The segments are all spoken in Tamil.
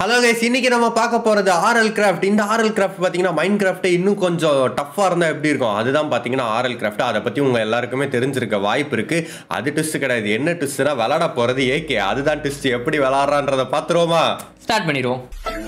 ஹலோ கைஸ் இன்னைக்கு நம்ம பார்க்க போறது ஆர்எல் கிராஃப்ட் இந்த ஆர்எல் கிராஃப்ட் பார்த்தீங்கன்னா மைண்ட் கிராஃப்ட் இன்னும் கொஞ்சம் டஃப்பாக இருந்தால் எப்படி இருக்கும் அதுதான் பார்த்தீங்கன்னா ஆர்எல் கிராஃப்ட் அதை பற்றி உங்க எல்லாருக்குமே தெரிஞ்சிருக்க வாய்ப்பு இருக்கு அது ட்விஸ்ட் கிடையாது என்ன ட்விஸ்ட்னா விளாட போறது ஏகே அதுதான் ட்விஸ்ட் எப்படி விளாட்றான்றதை பார்த்துருவோமா ஸ்டார்ட் பண்ணிடுவோம்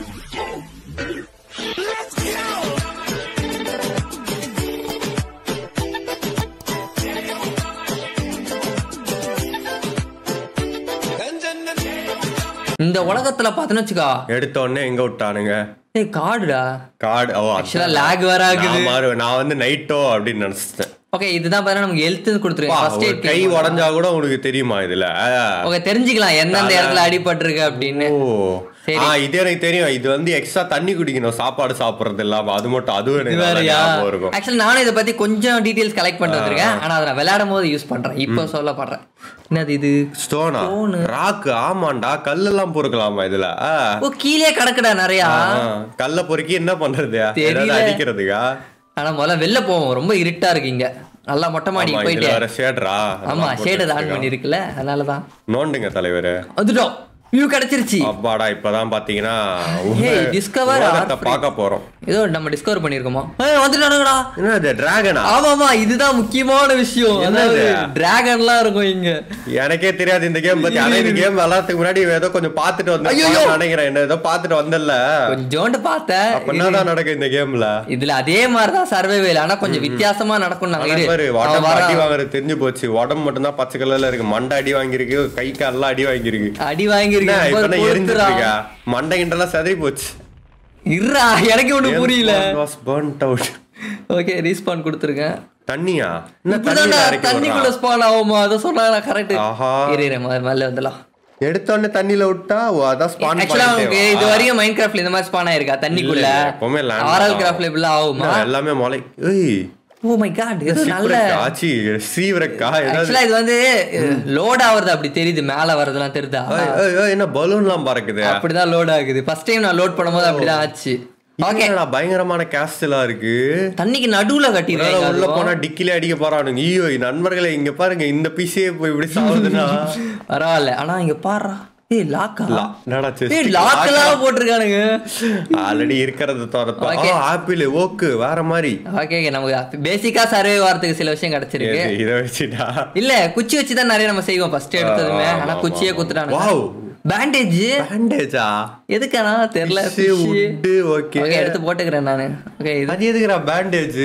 இந்த உலகத்துல பார்த்தோன்னு வச்சுக்கா எடுத்த உடனே எங்க விட்டானுங்க ஏய் காடுடா கார்டு ஓ ஆக்சுவலா லேக் வேற ஆகுது நான் மாறு- நான் வந்து நைட்டோ அப்படின்னு நினைச்சிட்டேன் ஓகே இதுதான் பார்த்தா நமக்கு ஹெல்த் பா, கொடுத்துருக்கேன் ஃபர்ஸ்ட் ஒரு எய்ட் கை உடஞ்சா கூட உனக்கு தெரியுமா இதுல ஓகே தெரிஞ்சுக்கலாம் எந்தெந்த இடத்துல அடிபட்டிருக்கு அப்படின்னு ஓ சரி. ஆ இது எனக்கு தெரியும் இது வந்து எக்ஸ்ட்ரா தண்ணி குடிக்கணும் சாப்பாடு சாப்பிடுறது இல்லாம அது மட்டும் அதுவும் எனக்கு நல்லா வேறயா ஞாபகம் இருக்கும் ஆக்சுவலி நானும் இதை பத்தி கொஞ்சம் டீடைல்ஸ் கலெக்ட் பண்ணிட்டு வந்திருக்கேன் ஆனா அதை நான் விளையாடும் போது யூஸ் பண்றேன் இப்போ சொல்லப்படுறேன் என்னது இது ஸ்டோனா ராக்கு ஆமாண்டா கல்லெல்லாம் பொறுக்கலாமா இதுல ஆ. ஓ கீழே கிடக்குடா நிறையா ஆ, கல்ல பொறுக்கி என்ன பண்றது தெரியல. ஏதாவது அடிக்கிறதுக்கா ஆனா முதல்ல வெளில போவோம் ரொம்ப இருட்டா இருக்கு இங்க நல்லா மொட்டை மாடிக்கு ஆமா, இதுல போயிட்டு வேற ஷேட்ரா ஆமா ஷேடு ஆன் பண்ணிருக்குல்ல அதனாலதான் நோண்டுங்க தலைவரு வந்துட்டோம் வியூ கிடைச்சிருச்சு அப்பாடா இப்பதான் பாத்தீங்கன்னா Hey, discover உலகத்தை art free. பார்க்க போறோம் ஏதோ நம்ம டிஸ்கவர் பண்ணிருக்கோமா ஏய் வந்துட்டானுங்கடா என்ன இது டிராகனா ஆமா ஆமா இதுதான் முக்கியமான விஷயம் என்னது? அதாவது டிராகன்லாம் இருக்கும் இங்க எனக்கே தெரியாது இந்த கேம் பத்தி ஆனா இந்த கேம் விளாட்றதுக்கு முன்னாடி ஏதோ கொஞ்சம் பாத்துட்டு வந்தேன் நினைக்கிறேன் என்ன ஏதோ பாத்துட்டு வந்தல கொஞ்சோண்டு பார்த்தேன் அப்ப என்னதான் நடக்கும் இந்த கேம்ல இதுல அதே மாதிரிதான் சர்வைவேல் ஆனா கொஞ்சம் வித்தியாசமா நடக்கும் நாங்க இரு பாரு அவன் உடம்பு வரான். அடி வாங்குறது தெரிஞ்சு போச்சு உடம்பு மட்டும் தான் பச்சை கலர்ல இருக்கு மண்டை அடி வாங்கியிருக்கு கை கால்லாம் அடி வாங்கியிருக்கு அடி என்ன வாங்கிருக்கேன் இப்ப பாரு, எரிஞ்சிட்டு கொளுத்துறான். இருக்கா மண்டை கிண்டெல்லாம் செதறி போச்சு இருடா எனக்கு ஒண்ணு புரியல was burnt out okay respawn கொடுத்துருக்கேன் தண்ணியா என்ன இப்படிதான்டா தண்ணியில இறக்கி தண்ணிக்குள்ள விடுறான்? ஸ்பான் ஆகுமா அதை சொன்னாங்க கரெக்ட் ஆஹா இரு இரு முதல்ல முதல்ல வந்துடலாம் எடுத்த உடனே தண்ணியில விட்டா ஓ, அதான் ஸ்பான் ஆக்சுவலா உங்களுக்கு இது வரையும் மைண்ட் கிராஃப்ட்ல இந்த மாதிரி ஸ்பான் ஆயிருக்கா தண்ணிக்குள்ள இல்ல, எப்பவுமே land ஆரல் தான். கிராஃப்ட்ல இப்படிலாம் ஆகுமா எல்லாமே மொளை ஏய் ஓ மை காட் இது நல்ல ஆச்சி ஸ்ரீவரக்கா ஏதாவது ஆக்சுவலா இது வந்து லோட் ஆகுறது அப்படி தெரியுது மேல வர்றதெல்லாம் தெரியுதா ஏய், ஏய், ஏய், என்ன பலூன்லாம் பறக்குது அப்படிதான் லோட் ஆகுது ஃபர்ஸ்ட் டைம் நான் லோட் பண்ணும்போது அப்படிதான் ஆச்சு ஓகே என்னடா பயங்கரமான கேஸ்டெல்லாம் இருக்கு தண்ணிக்கு நடுவுல ஒருவேளை கட்டிடுறாங்க உள்ள போனா டிக்கிலே அடிக்க போறானுங்க ஐயோ நண்பர்களே இங்க பாருங்க இந்த பிசியே போய் இப்படி சாவுதுன்னா பரவாயில்ல ஆனா இங்க பாருடா ஏய் லாக்கா என்னடா ஏய் லாக் எல்லாம் போட்டிருக்கானுங்க ஆல்ரெடி இருக்கிறது தோறப்ப Okay. ஆப்பிள் ஓக்கு வேற மாதிரி ஓகே நமக்கு பேசிக்கா சர்வே வரதுக்கு சில விஷயம் கிடைச்சிருக்கு எது, இத வச்சுட்டா இல்ல குச்சி வச்சு தான் நிறைய நம்ம செய்வோம் ஃபர்ஸ்ட் எடுத்ததுமே ஆமா, ஆனா குச்சியே ஆமா. குத்துட்டானுங்க வாவ் பேண்டேஜ் பேண்டேஜா எதுக்கானா தெரியல wood, okay. ஓகே எடுத்து போட்டுக்கிறேன் நானு ஓகே இது அது எதுக்குடா பேண்டேஜ்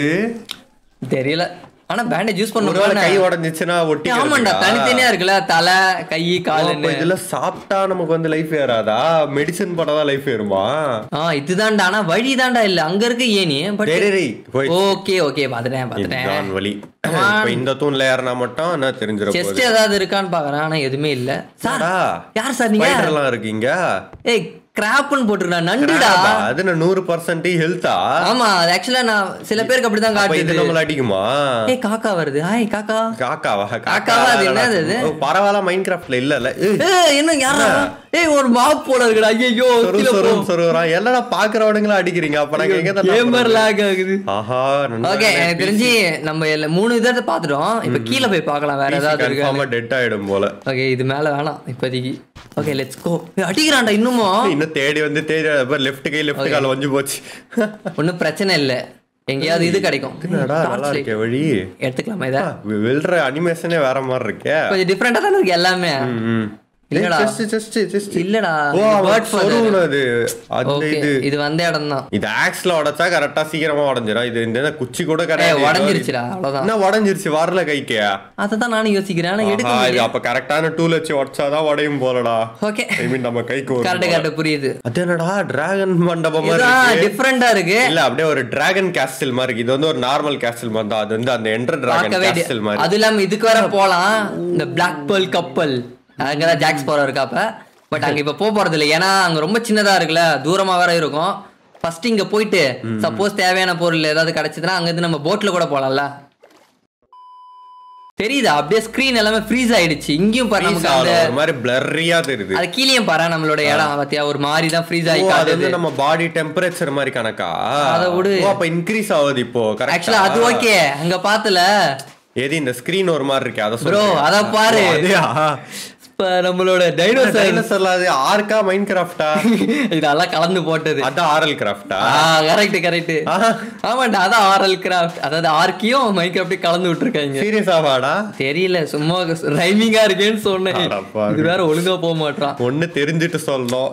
தெரியல ஆனா பேண்டேஜ் யூஸ் ஒருவேளை பண்ணுவோம் கை உடைஞ்சிச்சுன்னா ஒட்டி ஆமாண்டா தனித்தனியா இருக்குல்ல தலை கை காலுன்னு இதுல சாப்பிட்டா நமக்கு வந்து லைஃப் ஏறாதா மெடிசன் போட்டாதான் லைஃப் ஏறுமா ஆ இதுதான்டா ஆனா வழி தான்டா இல்ல அங்க இருக்கு ஏனி பட் டேய், டேய், டேய், போய் ஓகே ஓகே பாத்துட்டேன் பாத்துட்டேன் இதுதான் வழி இப்ப இந்த தூண்ல ஏறினா மட்டும் என்ன தெரிஞ்சிட செஸ்ட் போகுது ஏதாவது இருக்கான்னு பாக்குறேன் ஆனா எதுவுமே இல்ல சார் என்னடா? யார் சார் நீங்க Spider எல்லாம் இருக்கீங்க ஏய் கிராப்னு போட்டிருக்கா நண்டுடா அது என்ன நூறு பர்சன்ட் ஹெல்த்தா ஆமா அது ஆக்சுவலா நான் சில பேருக்கு அப்படிதான் அப்ப இது காட்டுது நம்மள அடிக்குமா ஏய் காக்கா வருது ஹாய் காக்கா காக்காவா காக்காவா? அது என்னது இது? ஓ, பரவாயில்ல மைண்ட் கிராஃப்ட்ல இல்ல இல்ல ஏய், ஏய் என்ன யாரா ஏய் ஒரு மாப் போல இருக்குடா ஐயோ சொரு சொருன்னு சொருகுறான் எல்லாரும் பாக்குறவனுங்களா அடிக்கிறீங்க அப்ப நாங்க எங்க தான் கேமர் லாக் ஆகுது ஆஹா ஓகே எனக்கு தெரிஞ்சு நம்ம எல்லா- மூணு இதை பார்த்துட்டோம் இப்ப கீழே போய் பார்க்கலாம் வேற ஏதாவது இருக்கா கன்ஃபார்மா டெட் ஆயிடும் போல ஓகே இது மேல வேணாம் இப்போதைக்கு ஓகே லெட்ஸ் கோ அடிக்கிறான்டா இன்னுமும் இன்னும் தேடி வந்து தேடி லெஃப்ட் கை லெஃப்ட் கால வஞ்சு போச்சு ஒன்றும் பிரச்சனை இல்ல எங்கேயாவது இது கிடைக்கும் என்னடா Torch நல்லா light. இருக்கே வழி எடுத்துக்கலாமா இதை வெல்ற அனிமேஷனே வேற மாதிரி இருக்கே கொஞ்சம் டிஃப்ரெண்டா தானே இருக்கு எல்லாமே இல்லடா. ஜஸ்ட் ஜஸ்ட் ஜஸ்ட் இல்லடா ஓ பேர்ட் சொருவுனது அந்த ஓகே இது இது வந்த இடம் தான் இது ஆக்ஸ்ல உடைச்சா கரெக்டா சீக்கிரமா உடைஞ்சிரும் இது இந்த குச்சி கூட ஏ கிடையாது உடஞ்சிருச்சுடா அவ்வளவுதான் என்ன உடஞ்சிருச்சு வரல கைக்கு அதை தான் நானும் யோசிக்கிறேன் ஆனா எடுக்க ஆஹா, இது முடியல அப்ப கரெக்டான டூல் வச்சு உடைச்சாதான் உடையும் போலடா ஓகே ஐ மீன் நம்ம கைக்கு வரும் கரெக்ட் போல. கரெக்ட் புரியுது அது என்னடா டிராகன் மண்டபம் மாதிரி இதுதான் இருக்கு டிஃப்ரெண்டா இருக்கு இல்ல அப்படியே ஒரு டிராகன் கேஸ்டில் மாதிரி இருக்கு இது வந்து ஒரு நார்மல் கேஸ்டில் மாதிரி தான் அது வந்து அந்த என்டர் டிராகன் பார்க்கவே கேஸ்டில் மாதிரி அது இல்லாம இதுக்கு வர போலாம் இந்த பிளாக் பேர்ல் கப்பல் அங்கதான் ஜாக்ஸ் போற இருக்காப்ப பட் அங்க இப்ப போக போறது இல்லை ஏன்னா அங்க ரொம்ப சின்னதா இருக்குல்ல தூரமா வேற இருக்கும் ஃபர்ஸ்ட் இங்க போயிட்டு சப்போஸ் தேவையான பொருள் ஏதாவது கிடைச்சதுன்னா அங்க இருந்து நம்ம போட்ல கூட போலாம்ல தெரியுதா அப்படியே ஸ்கிரீன் எல்லாமே ஃப்ரீஸ் ஆயிடுச்சு இங்கேயும் பாரு நமக்கு அந்த ஒரு மாதிரி பிளர்ரியா தெரியுது அது கீழேயும் பாரு நம்மளோட இடம் பாத்தியா ஒரு மாதிரி தான் ஃப்ரீஸ் ஆகி ஓ, அது காட்டுது வந்து நம்ம பாடி டெம்பரேச்சர் மாதிரி கணக்கா அத விடு. ஓ, அப்ப இன்க்ரீஸ் ஆகுது இப்போ ஆக்சுவலா அது கரெக்டா ஓகே அங்க பாத்துல எது இந்த ஸ்கிரீன் ஒரு மாதிரி இருக்கு அத ப்ரோ சொல்றியா? அத பாரு ஓ, அதையா? இப்ப நம்மளோட டைனோசர் டைனோசர்ல அது ஆர்க்கா மைண்ட் கிராஃப்டா இதெல்லாம் கலந்து போட்டது அதான் ஆரல் கிராஃப்டா கரெக்ட் கரெக்ட் ஆமாண்டா அதான் ஆர்எல் கிராஃப்ட் அதாவது ஆர்க்கியும் மைக்ராஃப்டையும் கலந்து விட்டுருக்காங்க சீரியஸாவாடா தெரியல சும்மா ரைமிங்கா இருக்கேன்னு சொன்னேன் அடப்பாவி. இது வேற ஒழுங்கா போக மாட்டான் ஒண்ணு தெரிஞ்சுட்டு சொல்லணும்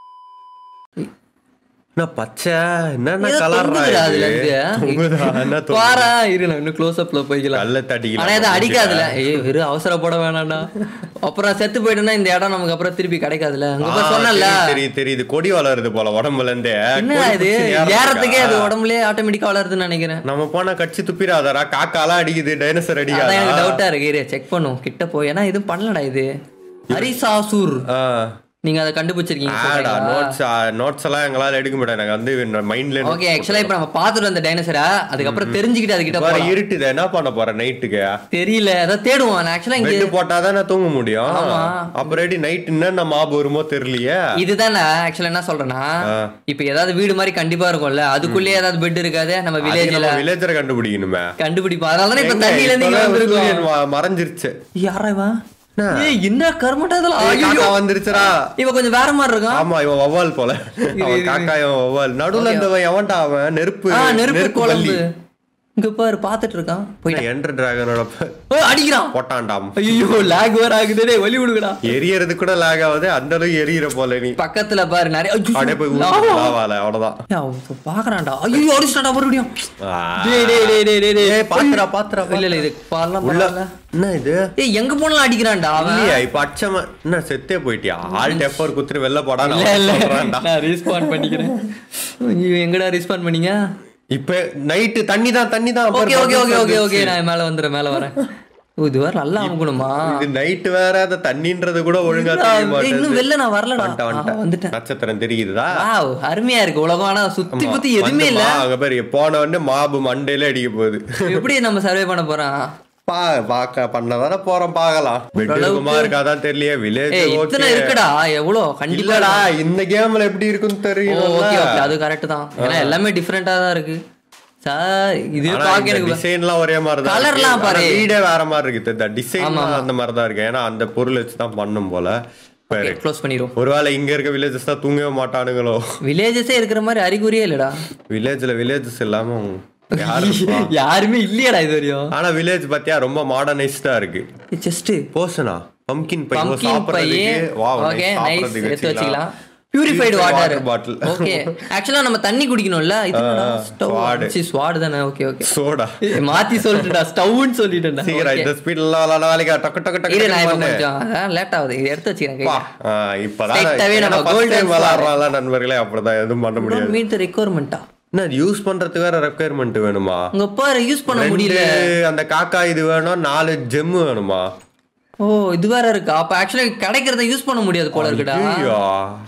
என்ன பச்சை என்னென்ன ஏதோ கலர்ரா தொங்குதுடா அதுல இது இருந்து. தொங்குதா என்ன தொங்குது? பாரா இரு நான் இன்னும் க்ளோஸ் அப்ல போய்க்கலாம் கல்ல தட்டிக்கலாம் ஆனா இதை அடிக்காதுல ஏய் வெறும் அவசரப்பட வேணாம்டா அப்புறம் செத்து போயிட்டுனா இந்த இடம் நமக்கு அப்புறம் திருப்பி கிடைக்காதுல அங்க போய் சொன்னல தெரியுது தெரியுது கொடி வளருது போல உடம்புல இருந்தே என்ன கொடி இது பிடிச்சு ஏறதுக்கா? ஏறத்துக்கே அது உடம்புலயே ஆட்டோமேட்டிக்கா வளருதுன்னு நினைக்கிறேன் நம்ம போனா கட்சி துப்பிடாதடா காக்காலாம் அடிக்குது டைனோசர் அதான் எனக்கு அடிக்காதா டவுட்டா இருக்கு இரு செக் பண்ணுவோம் கிட்ட போய் ஏன்னா எதுவும் பண்ணலடா இது ஹரிசாசூர் நீங்க அதை கண்டுபிடிச்சிருக்கீங்க ஆடா நோட்ஸ் நோட்ஸ் எல்லாம் எங்களால எடுக்க முடியாது எனக்கு வந்து மைண்ட்ல ஓகே ஆக்சுவலா இப்ப நம்ம பாத்துட்டு வந்த டைனோசரா அதுக்கப்புறம் தெரிஞ்சுக்கிட்டு அது கிட்ட வேற போலாம் இருட்டுது என்ன பண்ண போறேன் நைட்டுக்கு தெரியல அதான் தேடுவோம் நான் ஆக்சுவலா இங்க பெட் போட்டாதான் நான் தூங்க முடியும் ஆமா. அப்புறம் நைட் என்னென்ன மாபு வருமோ தெரியலையே இதுதான் நான் ஆக்சுவலா என்ன சொல்றேன்னா ஆ. இப்ப ஏதாவது வீடு மாதிரி கண்டிப்பா இருக்கும்ல அதுக்குள்ளே ஏதாவது பெட் இருக்காது நம்ம வில்லேஜ்ல வில்லேஜரை கண்டுபிடிக்கணுமே கண்டுபிடிப்போம் அதனால இப்ப எங்க? தண்ணியில இருந்து இங்க இப்பதான் வந்திருக்கோம் சூரியன் ம- மறைஞ்சிருச்சு யாரா இவன் ஏய் என்ன கருமட்டா இதெல்லாம் ஏய், ஐயோ காக்கா வந்துருச்சுடா இவன் கொஞ்சம் வேற மாதிரி இருக்கான் ஆமா இவன் வவ்வால் போல அவன் இரு. காக்கா இவன் வவ்வால் நடுவுல இருந்தவன் எவன்டா அவன் நெருப்பு ஆ நெருப்பு பல்லி குழம்பு இங்க பாரு பாத்துட்டு இருக்கான் போயிட்டான் என்டர் டிராகனோட ஓ, அடிக்கிறான் போட்டான்டாம் ஐயோ லாக் வேற ஆகுது டேய் வலி விடுங்கடா எரியறது கூட லாக் ஆகுது அந்த அளவுக்கு எரியற போல நீ பக்கத்துல பாரு நிறைய ஐயோ, அப்படியே போய் லாவா. லாவால அவ்வளவுதான் ஏய், அவன் பாக்குறான்டா ஐயோ அடிச்சிட்டாடா மறுபடியும் ஆ. டேய் டேய் டேய் டேய் டேய், டேய் ஏய், பாத்துடா பாத்துடா இல்ல இல்ல இது பாரலாம் உள்ள பரவாயில்ல என்ன இது ஏய் எங்க போனாலும் அடிக்கிறான்டா அவன் இல்லையா இப்ப அச்சமா என்ன செத்தே போயிட்டியா ஆல் டெஃபர் குத்துட்டு வெளில போடா இல்ல இல்ல நான் ரெஸ்பாண்ட் பண்ணிக்கிறேன் ஐயோ எங்கடா ரெஸ்பாண்ட் பண்ணீங்க இப்ப நைட்டு தண்ணி தான் தண்ணி தான் பாரு, okay okay okay bubbles okay okay வந்துருச்சு. நான் மேல வந்துறேன் மேல வரேன் ஓ இது வேற நல்லா அமுக்கணுமா இது நைட்டு வேற அந்த தண்ணின்றது கூட ஒழுங்கா இல்லடா, தெரிய ஏய், இன்னும் மாட்டேங்குது வெளில நான் வரலடா வந்துட்டேன், ஆ, வந்துட்டேன். வந்துட்டேன் நட்சத்திரம் தெரியுதா வாவ் அருமையா இருக்கு உலகம் ஆனா சுத்தி புத்தி எதுவுமே இல்ல வந்துமா, அங்க பாரு போன உடனே மாபு மண்டையில அடிக்க போகுது எப்படி நம்ம சர்வே பண்ண போறோம் பா பாக்க பண்ணதானே போறோம் பாக்கலாம் பெட்ரூமா இருக்காதான் தெரியலையே வில்லேஜ் ஏய் இத்தனை ஓகே இருக்குடா எவ்வளவு கண்டிப்பா இல்லடா இந்த கேம்ல எப்படி இருக்குன்னு தெரியும் ஓகே ஓகே அது கரெக்ட் தான் ஏன்னா எல்லாமே டிஃப்ரெண்டா தான் இருக்கு சார் இது பாக்க எனக்கு டிசைன்லாம் ஒரே மாதிரி தான் Colour இருக்கு. லாம் ஆனா பாரு. வீடே வேற மாதிரி இருக்கு இந்த டிசைன் அந்த மாதிரி தான் இருக்கு ஏன்னா அந்த பொருள் வச்சு தான் பண்ணும் போல பாரு க்ளோஸ் பண்ணிரும் ஒருவேளை இங்க இருக்க வில்லேஜஸ் தான் தூங்கவே மாட்டானுங்களோ வில்லேஜஸே இருக்கிற மாதிரி அறிகுறியே இல்லடா வில்லேஜ்ல வில்லேஜஸ் இல்லாம யாரு இருப்பா? யாருமே இல்லையடா இது வரையும் ஆனா வில்லேஜ் பாத்தியா ரொம்ப மாடர்னைஸ்டா இருக்கு ஜஸ்ட் போசனா பம்கின் பை பம்கின் பை சாப்பிடுறதுக்கு வாவ் ஓகே nice, நைஸ் சாப்பிடுறதுக்கு எடுத்து வச்சுக்கலாம் வச்சுக்கலாம் purified Purified water water bottle. Okay ஆக்சுவலா நம்ம தண்ணி குடிக்கணும்ல இது sword. ஸ்டவ் ஸ்வாட் தானே ஓகே ஓகே சோடா மாத்தி சொல்லிட்டேன்டா ஸ்டவ்னு சொல்லிட்டேன்டா சீக்கிரம் இந்த ஸ்பீட்ல விளாட வேலைக்கு டக்கு டக்கு டக்கு இரு நான் இப்ப டக்குன்னு பண்ணு. கொஞ்சம் அதான் லேட் ஆகுது இதை எடுத்து வச்சுக்கிறேன் பா, கையில ஆ, இப்பதான் Straight away ஏன்னா நம்ம first golden time விளையாடுறான்ல நண்பர்களே அப்படிதான் எதுவும் பண்ண முடியாது மீட் த ரெக்குவயர்மெண்ட்டா என்ன யூஸ் பண்றதுக்கு வேற ரெக்குயர்மெண்ட் வேணுமா உங்க பாரு யூஸ் பண்ண முடியல ரெண்டு அந்த காக்கா இது வேணும் நாலு ஜெம் வேணுமா ஓ இது வேற இருக்கா அப்ப ஆக்சுவலா கிடைக்கிறத யூஸ் பண்ண முடியாது போல இருக்குடா ஐயோ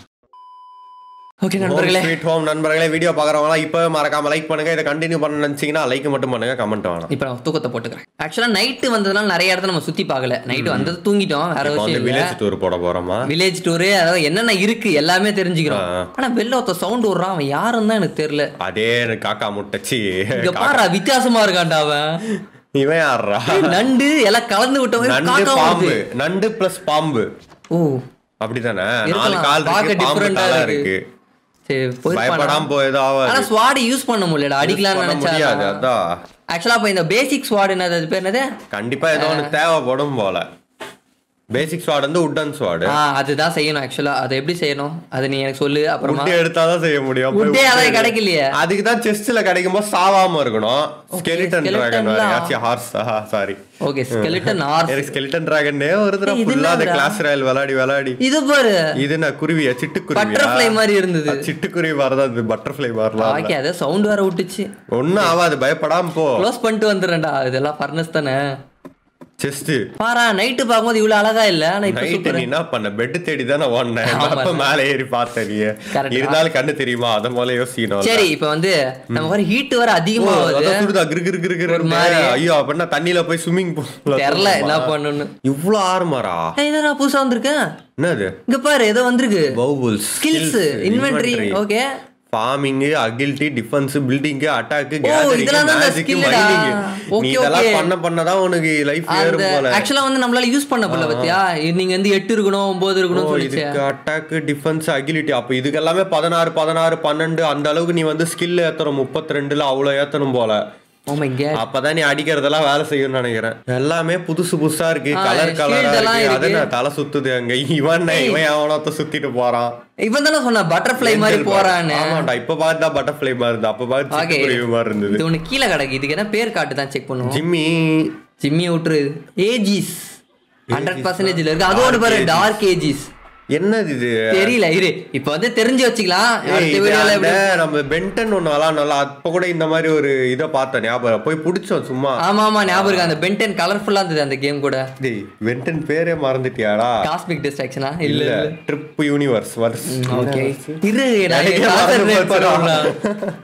ஓகே நண்பர்களே ஸ்வீட் ஹோம் நண்பர்களே வீடியோ பாக்குறவங்க இப்பவே மறக்காம லைக் பண்ணுங்க இதை கண்டினியூ பண்ண நினைச்சீங்கன்னா லைக் மட்டும் பண்ணுங்க கமெண்ட் வேணும் இப்ப நான் தூக்கத்தை போட்டுக்கிறேன் ஆக்சுவலா நைட்டு வந்ததுனால நிறைய இடத்துல நம்ம சுத்தி பார்க்கல நைட்டு வந்தது தூங்கிட்டோம் வேற இப்போ வந்து விஷயம் இல்ல வில்லேஜ் டூர் போட போறோமா வில்லேஜ் டூரு அதாவது என்னென்ன இருக்கு எல்லாமே தெரிஞ்சுக்கிறோம் ஆ. ஆனா வெளில ஒருத்த சவுண்ட் விடுறான் அவன் யாருன்னு தான் எனக்கு தெரியல அதே எனக்கு காக்கா முட்டைச்சி இங்க பாரு வித்தியாசமா இருக்கான்டா அவன் இவன் யாரா நண்டு எல்லாம் கலந்து விட்ட மாதிரி நண்டு காக்கா பாம்பு வருது. நண்டு பிளஸ் பாம்பு ஓ அப்படிதானே நாலு இருக்கலாம். கால் பார்க்க இருக்கு பாம்பு different-ஆ தலை இருக்கு. இருக்கு சரி போயிருப்பானா பயப்படாம போயதோ ஆகாது ஆனா ஸ்வாட் யூஸ் பண்ண முடியல அடிக்கலாம்னு பண்ண முடியாது நினைச்சா அதான் ஆக்சுவலா அப்ப இந்த பேசிக் ஸ்வாட் என்னது அது பேர் என்னது கண்டிப்பா ஏதோ ஒண்ணு தேவைப்படும் போல பேசிக் ஸ்வாட் வந்து உட்டன் ஸ்வாட் ஆ அதுதான் செய்யணும் ஆக்சுவலா அதை எப்படி செய்யணும் அது நீ எனக்கு சொல்லு அப்புறமா உட்டே எடுத்தாதான் செய்ய முடியும் போய் உட்டே உட்டு அதான் எடு. கிடைக்கலையே. அதுக்கு தான் செஸ்ட்ல கிடைக்கும் போது சாவாம இருக்கணும் ஸ்கெலிட்டன் skeleton டிராகன் லாம். ஆச்சு horse sorry okay skeleton or எனக்கு ஸ்கெலிட்டன் டிராகன்னே ஒரு தடவை ஏய், இது ஃபுல்லா அந்த என்னதுடா? கிளாஸ் ராயல் விளையாடி விளையாடி இது பாரு இது நான் குருவியா சிட்டுக்குருவியா பட்டர்ஃப்ளை மாதிரி இருந்தது அது சிட்டுக்குருவி வரதான் அது பட்டர்ஃப்ளை வரலாம் ஓகே அதே சவுண்ட் வேற விட்டுச்சு ஒண்ணும் ஆகாது பயப்படாம போ க்ளோஸ் பண்ணிட்டு வந்துடுறேன்டா இதெல்லாம் ஃபர்னஸ் தானே செஸ்ட் பாரா நைட்டு பார்க்கும்போது இவ்வளவு அழகா இல்ல ஆனா இப்ப நைட்டு சூப்பர் நீ என்ன பண்ண பெட் தேடி தானே ஓடினேன் ஆமா. அப்ப மேல ஏறி பார்த்த நீ Correct. இருந்தாலும் கண்ணு தெரியுமா அத போல யோசிக்கணும் சரி இப்ப வந்து நம்ம வர ஹீட் வர ஓ, அதிகமா அதான் ஆகுது சுடுதா, கிறு, கிறு, கிறு, கிறு, ஒரு மாதிரி. ஐயோ அப்படின்னா தண்ணியில போய் ஸ்விம்மிங் பூல் தெரியல என்ன பண்ணணும்னு இவ்வளவு ஆறுமாரா ஏய், இதோ நான் புதுசா வந்திருக்கேன் என்னது இங்க பாரு ஏதோ வந்திருக்கு பவுபுல்ஸ் skills inventory okay farming agility defence building attack இதெல்லாம் தான் அந்த மேஜிக் skill-டா. மைனிங் Okay, நீ இதெல்லாம் okay. பண்ண பண்ணதான் உனக்கு லைஃப் அந்த ஏறும் போல ஆக்சுவலா வந்து நம்மளால யூஸ் பண்ண போல பத்தியா நீங்க வந்து எட்டு இருக்கணும் ஒன்பது இருக்கணும் ஓ, சொல்லிச்சு இதுக்கு அட்டாக் டிஃபென்ஸ் அகிலிட்டி அப்ப இதுக்கு எல்லாமே பதினாறு பதினாறு பன்னெண்டு அந்த அளவுக்கு நீ வந்து ஸ்கில் ஏத்தணும் முப்பத்தி ரெண்டுல அவ்வளவு ஏத்தணும் போல ஓ மை கேட் அப்பதான் நீ அடிக்கிறதெல்லாம் வேலை செய்யும்னு நினைக்கிறேன் எல்லாமே புதுசு புதுசா இருக்கு ஆ, கலர் shield கலரா எல்லாம் இருக்கு அது இருக்கு. என்ன தலை சுத்துது அங்க இவன் இவன் எவனத்த சுத்திட்டு போறான் இவன் தானே சொன்ன பட்டர்ஃப்ளை மாதிரி Angel போறான்னு bar. ஆமாண்டா இப்ப பார்த்தா பட்டர்ஃப்ளை மாதிரி இருந்தது அப்ப பார்த்து ஓகே சிட்டுக்குருவி மாதிரி இருந்தது இது ஒண்ணு கீழே கிடக்கு இதுக்கு என்ன பேர் காட்டு தான் செக் பண்ணுவோம் ஜிம்மி ஜிம்மி விட்டுரு ஏஜிஸ் ஹண்ட்ரட் பர்சன்டேஜ்ல இருக்கு அது ஒன்று பாரு டார்க் ஏஜிஸ் என்னது இது தெரியல இரு இப்ப வந்து தெரிஞ்சு வச்சுக்கலாம் ஏய், அடுத்த இது வீடியோல அந்த நம்ம பென்டன் ஒண்ணு விளாடணும்ல அப்ப கூட இந்த மாதிரி ஒரு இதை பார்த்தேன் ஞாபகம் போய் புடிச்சோம் சும்மா ஆமா ஆமா ஞாபகம் இருக்கு அந்த பென்டென் கலர்ஃபுல்லா இருந்தது அந்த கேம் கூட டேய் பென்டன் பேரே மறந்துட்டியாடா காஸ்மிக் டிஸ்ட்ராக்ஷனா இல்ல இல்ல இல்ல ட்ரிப் யூனிவர்ஸ் வர்ஸ் ஓகே இரு நான் எனக்கே concentrate மறந்து போச்சுடா. பண்ணுவேன்டா.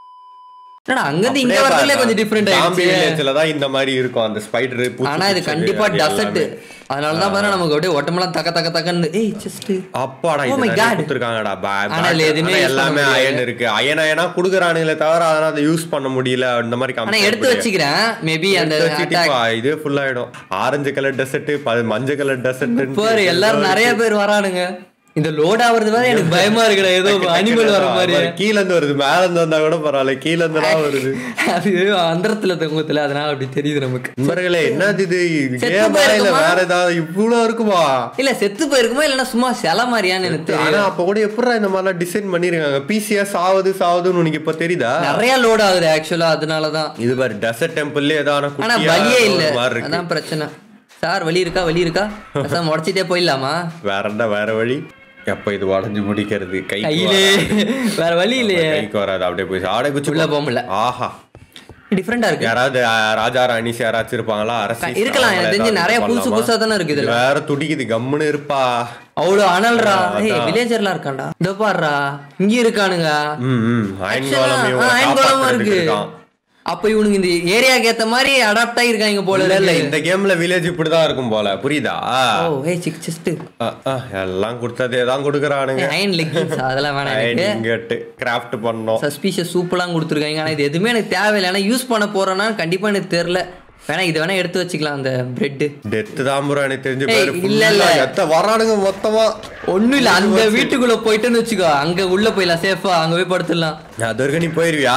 என்னடா அங்க இருந்து இங்க வரதுல கொஞ்சம் டிஃபரெண்ட் ஆயிடுச்சு வில்லேஜ்ல தான் இந்த மாதிரி இருக்கும் அந்த ஸ்பைடர் ஆனா இது கண்டிப்பா டசர்ட் அதனால தான் பாரு நமக்கு அப்படியே ஒட்டமெல்லாம் தக்க தக்க தக்கன்னு ஏய் ஜஸ்ட் அப்பாடா Oh இது my நிறைய God. கொடுத்துருக்காங்கடா பா- ஆனா bat. இதுல எதுவுமே ஆனா use எல்லாமே பண்ண அயன் இருக்கு அயன் அயனா குடுக்குறானுங்களே தவிர அதனால அதை யூஸ் பண்ண முடியல அந்த மாதிரி ஆனா compare எடுத்து பண்ணி. வச்சுக்கிறேன் மேபி அந்த எடுத்து வச்சுட்டு attack இப்ப இதே ஃபுல் ஆயிடும் ஆரஞ்சு கலர் டெசர்ட் மஞ்சள் கலர் டெசர்ட் பாரு எல்லாரும் நிறைய பேர் வரானுங்க இந்த லோட் ஆவறது வேற எனக்கு பயமா இருக்குடா ஏதோ அனிமல் வர மாதிரி கீழ இருந்து வருது மேல இருந்து வந்தா கூட பரவாயில்ல கீழ இருந்து தான் வருது அது அந்தரத்துல தொங்குத்துல அதனால அப்படி தெரியுது நமக்கு நண்பர்களே என்னது இது செத்து கேமா இல்ல போயிருக்குமா? வேற ஏதாவது இவ்வளவு இருக்குமா இல்ல செத்து போயிருக்குமா இல்லன்னா சும்மா சில மாதிரியான்னு எனக்கு தெரியல ஆனா அப்ப கூட எப்படிடா இந்த மாதிரிலாம் டிசைன் பண்ணிருக்காங்க பிசியா சாவுது சாவுதுன்னு உனக்கு இப்ப தெரியுதா நிறைய லோட் ஆகுது ஆக்சுவலா அதனாலதான் இது பாரு டெசர்ட் டெம்பிள்ல ஏதாவது ஆனா குட்டியா வலியே இல்ல ஒரு மாதிரி இருக்கு அதான் பிரச்சனை சார் வலி இருக்கா வலி இருக்கா பேசாம உடச்சிட்டே போயிடலாமா வேற என்ன வேற வழி எப்ப இது உடஞ்சு முடிக்கிறது கை கையிலே வேற வழி இல்லையே கைக்கு வராது அப்படியே போய் ஆடை குச்சி உள்ள போக முடியல ஆஹா டிஃப்ரெண்டா இருக்கு யாராவது அஹ், ராஜா ராணிஸ் யாராச்சும் இருப்பாங்களா அரசி இருக்கலாம் எனக்கு தெரிஞ்சு நிறைய புதுசு புதுசா தானே இருக்கு இதுல வேற துடிக்குது கம்முன்னு இருப்பா அவ்வளவு அனல்ரா ஏய் வில்லேஜர்லாம் இருக்கான்டா இதோ பாருடா இங்க இருக்கானுங்க ம் ம் அயன் Actually, கோலம் ஆ, இவங்களை அயன் கோலமும் காப்பாத்துறதுக்கு இருக்கு இருக்கான். அப்ப இவனுங்க இந்த ஏரியாக்கு ஏத்த மாதிரி அடாப்ட் ஆகிருக்காங்க போல இல்ல இல்ல இருக்கு இந்த கேம்ல வில்லேஜ் இப்படிதான் இருக்கும் போல புரியுதா ஓ ஏய் சிக் செஸ்ட் அஹ், அஹ், எல்லாம் கொடுத்ததே தான் கொடுக்குறானுங்க அயன் லெக்கிங்ஸ் அதெல்லாம் வேணாம் எனக்கு இங்கட்டு கிராஃப்ட் பண்ணோம் சஸ்பீஷியஸ் சூப்பெல்லாம் கொடுத்துருக்காங்க ஆனா இது எதுவுமே எனக்கு தேவையில்லை ஏன்னா யூஸ் பண்ண போறேன்னா கண்டிப்பா எனக்கு தெரியல வேணா இதை வேணா எடுத்து வச்சுக்கலாம் அந்த பிரெட் டெத் தான் bro எனக்கு தெரிஞ்சு ஏய், பாரு இல்ல, இல்ல. full-ஆ எத்த வரானுங்க மொத்தமா ஒண்ணும் இல்ல அந்த வீட்டுக்குள்ள போயிட்டேன்னு வச்சுக்கோ அங்க உள்ள போயிடலாம் சேஃபா அங்க போய் படுத்துடலாம் அது வரைக்கும் நீ போயிருவியா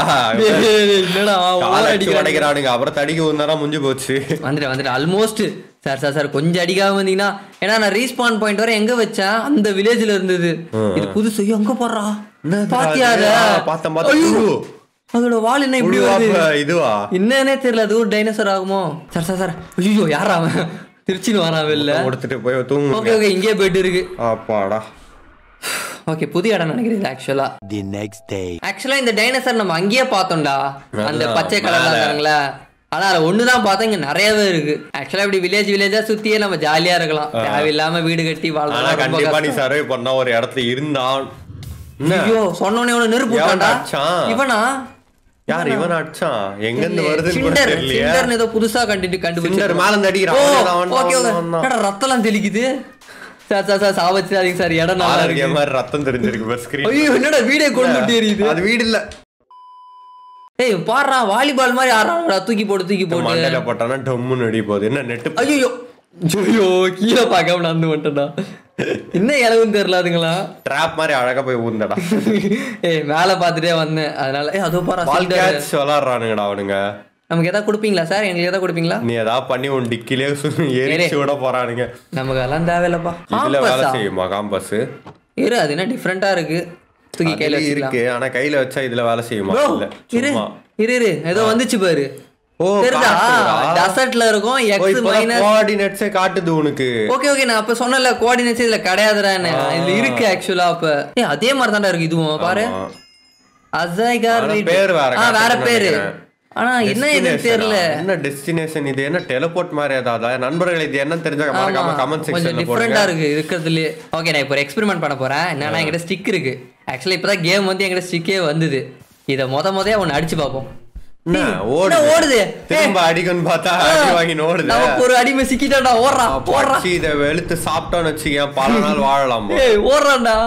என்னடா காலை over அடிச்சு அடிக்கிறானுங்க. உடைக்கிறானுங்க அப்புறம் தடிக்க வந்தாரா முடிஞ்சு போச்சு வந்துட்டு வந்துட்டு ஆல்மோஸ்ட் சார் சார் சார் கொஞ்சம் அடிக்காம வந்தீங்கன்னா ஏன்னா நான் ரீஸ்பான் பாயிண்ட் வரை எங்க வச்சேன் அந்த வில்லேஜ்ல இருந்தது இது புதுசு ஐயோ, அங்க போடுறா பாத்தியா அத? பார்த்தேன் பார்த்தேன் ஐயோ, புழு. அதோட வால் என்ன இப்படி புழுவா வருது இப்ப இதுவா என்னன்னே தெரியல அது ஒரு டைனோசர் ஆகுமோ சார் சார் சார் ஐயோ யாரா அவன் திருச்சின்னு வரான் வெளில கொடுத்துட்டு போய் தூங்கு ஓகே ஓகே இங்கே பெட் இருக்கு அப்பாடா ஓகே புது இடம் நினைக்கிறேன் ஆக்சுவலா The next day. ஆக்சுவலா இந்த டைனோசர் நம்ம அங்கேயே பார்த்தோம்டா அந்த அதான், பச்சை கலர்ல மேல. இருந்தாங்களா ஆனா அதுல ஒண்ணுதான் பார்த்தா இங்க நிறையவே இருக்கு ஆக்சுவலா இப்படி வில்லேஜ் வில்லேஜா சுத்தியே நம்ம ஜாலியா இருக்கலாம் தேவையில்லாம வீடு கட்டி ஆனா வாழ்றதெல்லாம் ரொம்ப கண்டிப்பா நீ கஷ்டம். சர்வே பண்ண ஒரு இடத்துல இருந்தான் என்ன? ஐயோ சொன்னோனே உன நெருப்பு எவன் விட்டான்டா அடிச்சான்? இவனா யார் இவன் அடிச்சான் எங்க இருந்து வருதுன்னு கூட சிண்டர் தெரியலையே சிண்டர்னு ஏதோ புதுசா கண்டுட்டு சிண்டர் கண்டுபிடிச்சு மேல இருந்து அடிக்கிறான் ஓ அவன்தான், அவன்தான், ஓகே ஓகே அவன்தான். என்னடா ரத்தம்லாம் தெளிக்குது சார் சார் சார் சாவச்சிடாதீங்க சார் இடம் நல்லா ஆரோக்கிய இருக்கு மாதிரி ரத்தம் தெரிஞ்சிருக்கு பஸ் ஸ்கிரீன் ஐயோ என்னடா வீடே கொண்டு விட்டு எரியுது அது வீடு இல்ல ஏய் பாடுறா வாலிபால் மாதிரி ஆடுறாங்கடா தூக்கி போட்டு தூக்கி போட்டு மண்டையில போட்டானா டம்முன்னு அடி போகுது என்ன நெட்டு ஐயோ ஐயோ கீழே பார்க்காம நடந்து வந்துட்டா என்ன இளவுன்னு தெரியல அதுங்களா ட்ராப் மாதிரி அழகா போய் ஊந்தடா ஏய் மேல பார்த்துட்டே வந்தேன் அதனால ஏய் அதோ பாரு பால் சிண்டர். கேட்ச் விளாடுறானுங்கடா அவனுங்க நமக்கு எதாவது கொடுப்பீங்களா சார் எங்களுக்கு எதாவது கொடுப்பீங்களா நீ ஏதாவது பண்ணி உன் டிக்கிலே எரிச்சு விட போறானுங்க நமக்கு அதெல்லாம் தேவையில்லப்பா இதுல வேலை காம்பஸா செய்யுமா காம்பஸ் இரு அது என்ன டிஃப்ரெண்டா இருக்கு தூக்கி கையில வச்சுக்கலாம் இருக்கு ஆனா கையில வச்சா இதுல வேலை செய்யுமா Bro, இல்ல இரு சும்மா இரு இரு ஏதோ வந்துச்சு பாரு ஓ, தெரியுதா காட்டுதா? டெசர்ட்ல இருக்கும் ஓ, எக்ஸ் இப்பதான் மைனஸ் coordinates ஏ காட்டுது உனக்கு ஓகே ஓகே நான் அப்ப சொன்னல கோஆர்டினேட்ஸ் இதுல கிடையாதுடான்னு இதுல இருக்கு ஆக்சுவலா அப்ப ஏய் அதே மாதிரி தான்டா இருக்கு இதுவும் பாரு ஆமா. அசைகார் ஆனா வீடு. பேர் வேற ஆ வேற காட்டுதுன்னு பேரு நினைக்கிறேன். ஆனா என்ன இது Destination-ஆ? தெரியல என்ன டெஸ்டினேஷன் இது என்ன டெலிபோர்ட் மாதிரி ஏதாவது நண்பர்கள் இது என்னன்னு தெரிஞ்சா மறக்காம ஆமா, கமெண்ட் கொஞ்சம் செக்ஷன்ல டிஃப்ரெண்டா போடுங்க இருக்கு இருக்கிறதுலயே ஓகே நான் இப்போ ஒரு எக்ஸ்பெரிமெண்ட் பண்ண போறேன் என்னன்னா என்கிட்ட ஸ்டிக் இருக்கு ஆக்சுவலா இப்பதான் கேம் வந்து என்கிட்ட ஸ்டிக்கே வந்தது இத முத முதையா ஒன்னு அடிச்சு பார்ப்போம் என்ன, என்ன ஓடுது ஓடுது திரும்ப அடிக்கணும்னு பார்த்தா அடி வாங்கி ஓடுது நமக்கு ஒரு அடிமை சிக்கிட்டாடா ஓடுறான் ஓடுறான் போடுறான் இதை வெளுத்து சாப்பிட்டோம்னு வச்சுக்கேன் பல நாள் வாழலாம் போ. ஏய் ஓடுறான்டா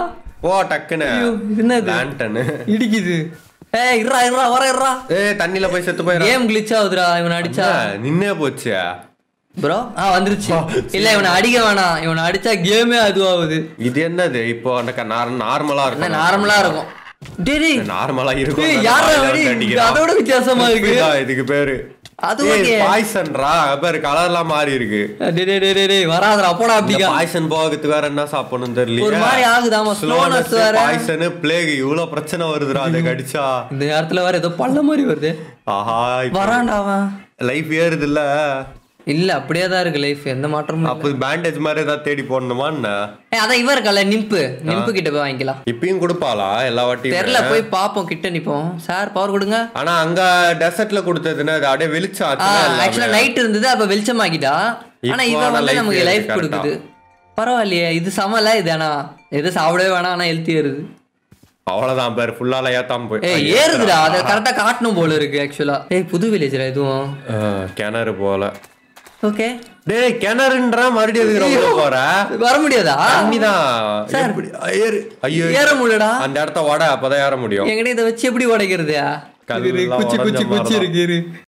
போ டக்குன்னு ஐயோ, இது என்னது? லேண்டனு இடிக்குது ஏய் இருடா இருடா வர இருடா ஏ தண்ணியில போய் செத்து போயிடா கேம் கிளிச் ஆகுதுடா இவனை அடிச்சா நின்னே போச்சு ப்ரோ ஆ வந்துருச்சு இல்ல இவனை அடிக்க வேணாம் இவனை அடிச்சா கேமே அதுவாகுது இது என்னது இப்போ அந்த நார்மலா என்ன இருக்கும் நார்மலா இருக்கும் டேய் டேய் நார்மலா இருக்கும் ஏய், அந்த யாரா வாயில வெடி? வந்து அடிக்கிறான். அதோட வித்தியாசமா இருக்கு. இதுதான் இதுக்கு பேரு அது okay. பாய்சன்ரா பேரு கலர்லாம் மாறி இருக்கு டேய் டேய் டேய், டேய் டேய் வராதடா போடா அப்படிக்கா பாய்சன் போகிறதுக்கு வேற என்ன சாப்பிடணும் தெரியல ஒரு மாதிரி ஆகுதாமா, slowness வேற. பாய்சன் பிளேக் இவ்வளவு பிரச்சனை வருதுடா அதை கடிச்சா இந்த நேரத்துல வேற ஏதோ பள்ள மாதிரி வருது ஆஹா வரான்டா அவன் லைஃப் ஏறுது இல்ல இல்ல அப்படியே தான் இருக்கு லைஃப் எந்த மாற்றமும் இல்ல. அப்போ பேண்டேஜ் மாதிரி ஏதாவது தேடி போடணுமா என்ன ஏய், அதான் இவன் இருக்கல நிம்பு நிம்பு கிட்ட போய் வாங்கிக்கலாம் இப்பயும் கொடுப்பாளா எல்லா வாட்டியும் தெரியல போய் பாப்போம் கிட்ட நிப்போம் சார் பவர் கொடுங்க ஆனா அங்க டெசர்ட்ல கொடுத்ததுன்னா அது அப்படியே வெளிச்சம் ஆச்சுன்னா எல்லாமே. ஆக்சுவலா நைட் இருந்தது அப்ப வெளிச்சமாக்கிட்டா ஆனா இப்போ இவன் ஆனா வந்து life நமக்கு ஏறுது லைஃப் correct-ஆ. கொடுக்குது பரவாயில்லையே இது சமல இது ஆனா எது சாப்பிடவே வேணாம் ஆனா ஹெல்த்தி ஏறுது அவ்வளவுதான் பேர் ஃபுல்லால ஏத்தாம போய் ஏய் ஏறுதுடா அதை கரெக்டா காட்டணும் போல இருக்கு ஆக்சுவலா ஏய் புது வில்லேஜ்ரா இதுவும் ஆ, கிணறு போல ஓகே டேய் கிணறுன்ற மறுபடியும் எதுக்கு ரொம்ப போற வர முடியாதா தண்ணிதான் எப்படி ஏறு ஐயோ ஏற முடியலடா அந்த இடத்த வட அப்பதான் ஏற முடியும் என்கிட்ட இதை வச்சு எப்படி உடைக்கிறது கல்லெல்லாம் குச்சி குச்சி உடைஞ்ச குச்சி மாதிரிதான். இருக்கு இரு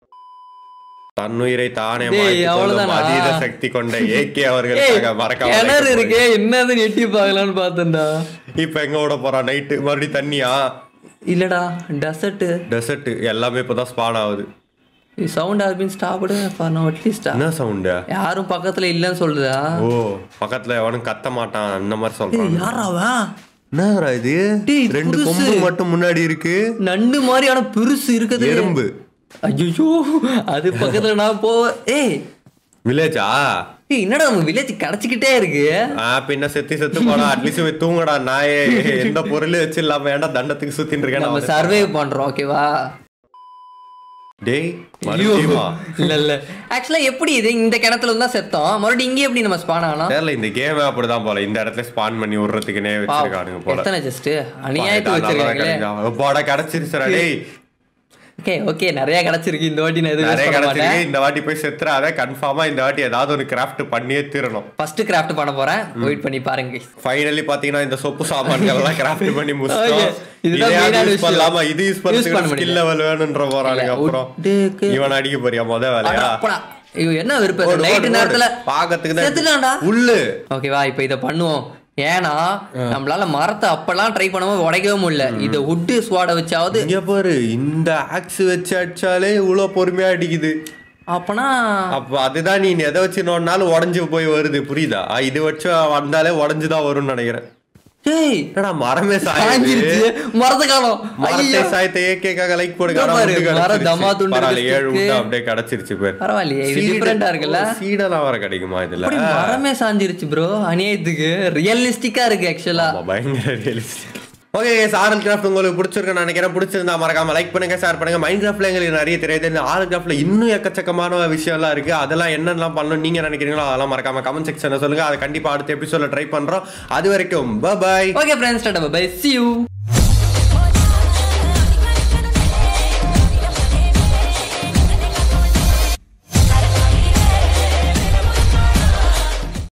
தன்னுயிரை தானே டேய், மாய்த்துக் கொள்ளும் அவ்வளவுதானா? அதீத சக்தி கொண்ட ஏகே ஏய், அவர்களுக்காக மறக்காம கிணறு like இருக்கே என்னதுன்னு எட்டி பார்க்கலாம்னு பார்த்தேன்டா பண்ணுங்க. இப்ப எங்க விட போறான் நைட்டு மறுபடியும் தண்ணியா இல்லடா டெசர்ட் டெசர்ட் எல்லாமே இப்பதான் ஸ்பான் ஆகுது sound has been stopped for no அட்லீஸ்டா என்ன சவுண்டு யாரும் பக்கத்துல இல்லைன்னு சொல்லுதா ஓ பக்கத்துல எவனும் கத்த மாட்டான் அந்த மாதிரி சொல்றான் யாராவா என்னடா இது டேய், இது ரெண்டு புதுசு. கொம்பு மட்டும் முன்னாடி இருக்கு நண்டு மாதிரி ஆனா பெருசு இருக்குது எறும்பு ஐயோ அது பக்கத்துல நான் போ ஏய் வில்லேஜா ஏய், என்னடா நம்ம வில்லேஜ் கிடைச்சிக்கிட்டே இருக்கு ஆ பின்ன செத்து செத்து போடா அட்லீஸ்ட் போய் தூங்கடா நாயே எந்த பொருளும் வச்சு இல்லாம ஏன்டா தண்டத்துக்கு சுத்தின்னு நம்ம இருக்கேன் சர்வே பண்றோம் ஓகேவா டேய் ஐயோ மறுபடியுமா இல்ல இல்ல ஆக்சுவலா எப்படி இது இந்த கிணத்துல இருந்தா செத்தோம் மறுபடியும் இங்கே எப்படி நம்ம ஸ்பான் ஆகலாம் தெரியல இந்த கேம் அப்படிதான் போல இந்த இடத்துல ஸ்பான் பண்ணி விடுறதுக்குனே வச்சிருக்கானுங்க போல எத்தனை ஜஸ்ட் அநியாயத்து வச்சிருக்காங்களே போட கிடைச்சிருச்சுடா டேய் ஓகே ஓகே நிறைய கிடைச்சிருக்கு இந்த வாட்டி நான் எதுவும் நிறைய யூஸ் பண்ண மாட்டேன் கிடைச்சிருக்கு இந்த வாட்டி போய் செத்துறாத கன்ஃபார்மா இந்த வாட்டி ஏதாவது ஒரு கிராஃப்ட் பண்ணியே தீரணும் ஃபர்ஸ்ட் கிராஃப்ட் பண்ண போறேன் வெயிட் பண்ணி பாருங்க ஃபைனலி பாத்தீங்கன்னா இந்த சொப்பு சாமான்கள் எல்லாம் கிராஃப்ட் பண்ணி முடிச்சிட்டோம் Okay. இதுதான் இதையாவது main ஆன யூஸ் விஷயம். பண்ணலாமா இது யூஸ் Use பண்ண பண்றதுக்கு ஸ்கில் முடியல. லெவல் வேணும்ன்ற போறானுங்க அப்புறம் உட்டுக்கு- இவன் அடிக்க போறியா முத வேலையா அடப்படா. ஐயோ என்ன ஓடு, விருப்பம் ஓடு, நைட்டு ஓடு. நேரத்துல பாக்கறதுக்கு செத்துட்டான்டா. தான் உள்ளு ஓகேவா இப்போ இத பண்ணுவோம் ஏன்னா நம்மளால மரத்தை அப்பெல்லாம் ட்ரை பண்ணும்போது உடைக்கவே முடியல இத உட்டு ஸ்வாட வச்சாவது இங்க பாரு இந்த ஆக்ஸ் வச்சு அடிச்சாலே இவ்வளவு பொறுமையா அடிக்குது அப்பனா அப்ப அதுதான் நீ எதை வச்சு நோண்டாலும் உடஞ்சு போய் வருது புரியுதா ஆ, இது வச்சு வந்தாலே உடஞ்சுதான் வரும்னு நினைக்கிறேன் டேய் என்னடா மரமே சாயுது சாஞ்சிருச்சு மரத்தை காணோம் மரத்தை ஐயோ. சாயத்தை ஏகேக்காக லைக் போடுங்க இதோ ஆனா பாரு, உண்டு மரம் கிடைச்சிருச்சு. தம்மா துண்டு பரவாயில்ல, ஏழு இருக்கு. உண்டு அப்படியே கிடைச்சிருச்சு பேர் பரவாயில்லையே இது டிஃபரெண்டா இருக்குல்ல சீடெல்லாம் வர கிடைக்குமா இதுல அப்படி மரமே சாஞ்சிருச்சு ப்ரோ அநியாயத்துக்கு ரியலிஸ்டிக்கா இருக்கு ஆக்சுவலா ஆமா, பயங்கர ரியலிஸ்டிக் ஓகே ஆரல் கிராஃப்ட் உங்களுக்கு பிடிச்சிருக்குன்னு நினைக்கிறேன் பிடிச்சிருந்தா மறக்காம லைக் பண்ணுங்க ஷேர் பண்ணுங்க மைண்ட் கிராஃப்ட்ல எங்களுக்கு நிறைய தெரியாது இந்த ஆரல் கிராஃப்ட்ல இன்னும் எக்கச்சக்கமான விஷயம்லாம் இருக்கு அதெல்லாம் என்னெல்லாம் பண்ணணும் நீங்க நினைக்கிறீங்களோ அதெல்லாம் மறக்காம கமெண்ட் செக்ஷன்ல சொல்லுங்க அதை கண்டிப்பா அடுத்த எபிசோட ட்ரை பண்றோம் அது வரைக்கும் பாய் ஓகே ஃப்ரெண்ட்ஸ் டாடா பை see you